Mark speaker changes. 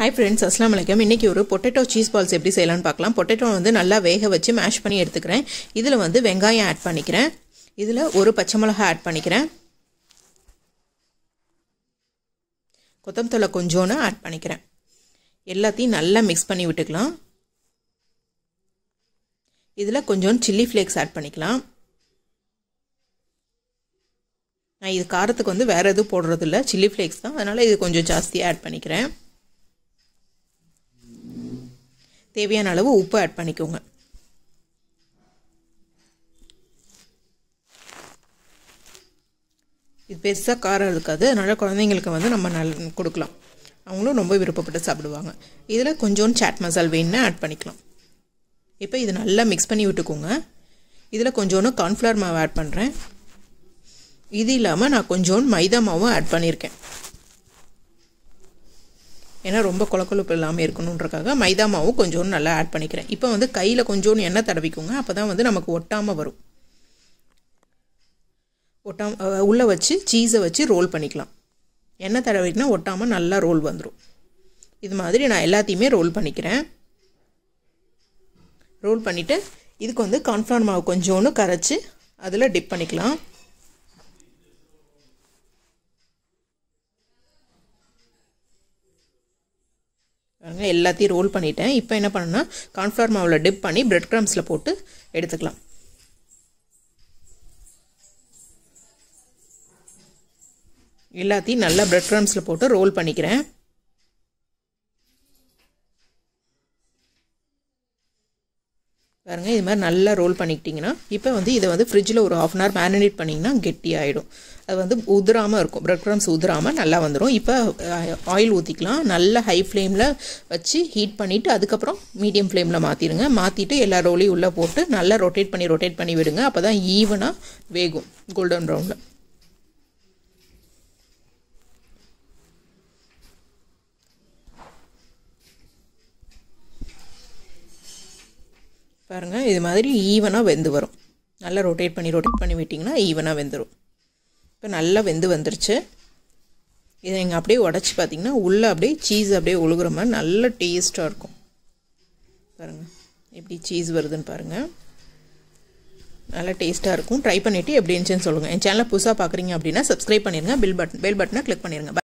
Speaker 1: hi friends அஸ்லாம் வலைக்கம் இன்றைக்கி ஒரு பொட்டேட்டோ சீஸ் பால்ஸ் எப்படி செய்யலாம்னு பார்க்கலாம் பொட்டேட்டோ வந்து நல்லா வேக வச்சு மேஷ் பண்ணி எடுத்துக்கிறேன் இதில் வந்து வெங்காயம் ஆட் பண்ணிக்கிறேன் இதில் ஒரு பச்சை மிளகா ஆட் பண்ணிக்கிறேன் கொத்தமல்லி கொஞ்சோன்னு ஆட் பண்ணிக்கிறேன் எல்லாத்தையும் நல்லா மிக்ஸ் பண்ணி விட்டுக்கலாம் இதில் கொஞ்சோண்டு சில்லி ஃப்ளேக்ஸ் ஆட் பண்ணிக்கலாம் நான் இது காரத்துக்கு வந்து வேறு எதுவும் போடுறதில்ல சில்லி ஃப்ளேக்ஸ் தான் அதனால் இது கொஞ்சம் ஜாஸ்தியாக ஆட் பண்ணிக்கிறேன் தேவையான அளவு உப்பு ஆட் பண்ணிக்கோங்க இது பெருசாக காரம் இருக்காது அதனால் குழந்தைங்களுக்கு வந்து நம்ம நல் கொடுக்கலாம் அவங்களும் ரொம்ப விருப்பப்பட்டு சாப்பிடுவாங்க இதில் கொஞ்சோண்டு சாட் மசால் வேணும்னா ஆட் பண்ணிக்கலாம் இப்போ இது நல்லா மிக்ஸ் பண்ணி விட்டுக்கோங்க இதில் கொஞ்சோண்டு கார்ன்ஃப்ளவர் மாவு ஆட் பண்ணுறேன் இது இல்லாமல் நான் கொஞ்சோண்டு மைதா மாவும் ஆட் பண்ணியிருக்கேன் ஏன்னா ரொம்ப கொலக்கொழுப்பு இல்லாமல் இருக்கணுன்றக்காக மைதா மாவும் கொஞ்சோண்டு நல்லா ஆட் பண்ணிக்கிறேன் இப்போ வந்து கையில் கொஞ்சோண்டு எண்ணெய் தடவிக்கோங்க அப்போ தான் வந்து நமக்கு ஒட்டாமல் வரும் ஒட்டாம உள்ளே வச்சு சீஸை வச்சு ரோல் பண்ணிக்கலாம் எண்ணெய் தடவிட்டுனா ஒட்டாமல் நல்லா ரோல் வந்துடும் இது மாதிரி நான் எல்லாத்தையுமே ரோல் பண்ணிக்கிறேன் ரோல் பண்ணிவிட்டு இதுக்கு வந்து கார்ன்ஃப்ளவர் மாவு கொஞ்சோண்டு கரைச்சி அதில் டிப் பண்ணிக்கலாம் பாருங்க எல்லாத்தையும் ரோல் பண்ணிட்டேன் இப்போ என்ன பண்ணணும்னா கார்ன்ஃப்ளவர் மாவில் டிப் பண்ணி பிரெட் க்ரம்ஸில் போட்டு எடுத்துக்கலாம் எல்லாத்தையும் நல்லா பிரெட் க்ரம்ஸில் போட்டு ரோல் பண்ணிக்கிறேன் பாருங்கள் இது மாதிரி நல்லா ரோல் பண்ணிக்கிட்டிங்கன்னா இப்போ வந்து இதை வந்து ஃப்ரிட்ஜில் ஒரு ஆஃப் அன் ஹவர் மேரினேட் பண்ணிங்கன்னா கெட்டியாகிடும் அது வந்து உதிராமல் இருக்கும் பிரெட் க்ரம்ஸ் உதிராமல் நல்லா வந்துடும் இப்போ ஆயில் ஊற்றிக்கலாம் நல்லா ஹை ஃப்ளேமில் வச்சு ஹீட் பண்ணிவிட்டு அதுக்கப்புறம் மீடியம் ஃப்ளேமில் மாற்றிடுங்க மாற்றிட்டு எல்லா ரோலையும் உள்ளே போட்டு நல்லா ரொட்டேட் பண்ணி ரொட்டேட் பண்ணி விடுங்க அப்போ தான் ஈவனாக வேகும் கோல்டன் ப்ரௌனில் பாருங்கள் இது மாதிரி ஈவனாக வெந்து வரும் நல்லா ரொட்டேட் பண்ணி ரொட்டேட் பண்ணி விட்டிங்கன்னா ஈவனாக வெந்துடும் இப்போ நல்லா வெந்து வந்துருச்சு இதை நீங்கள் அப்படியே உடச்சி பார்த்தீங்கன்னா உள்ளே அப்படியே சீஸ் அப்படியே ஒழுகுற மாதிரி நல்ல டேஸ்ட்டாக இருக்கும் பாருங்கள் எப்படி சீஸ் வருதுன்னு பாருங்கள் நல்லா டேஸ்ட்டாக இருக்கும் ட்ரை பண்ணிவிட்டு எப்படி இருந்துச்சுன்னு சொல்லுங்கள் என் சேனலை புதுசாக பார்க்குறீங்க அப்படின்னா சப்ஸ்கிரைப் பண்ணிடுங்க பில் பட்டன் பெல் பட்டனை கிளிக் பண்ணிடுங்க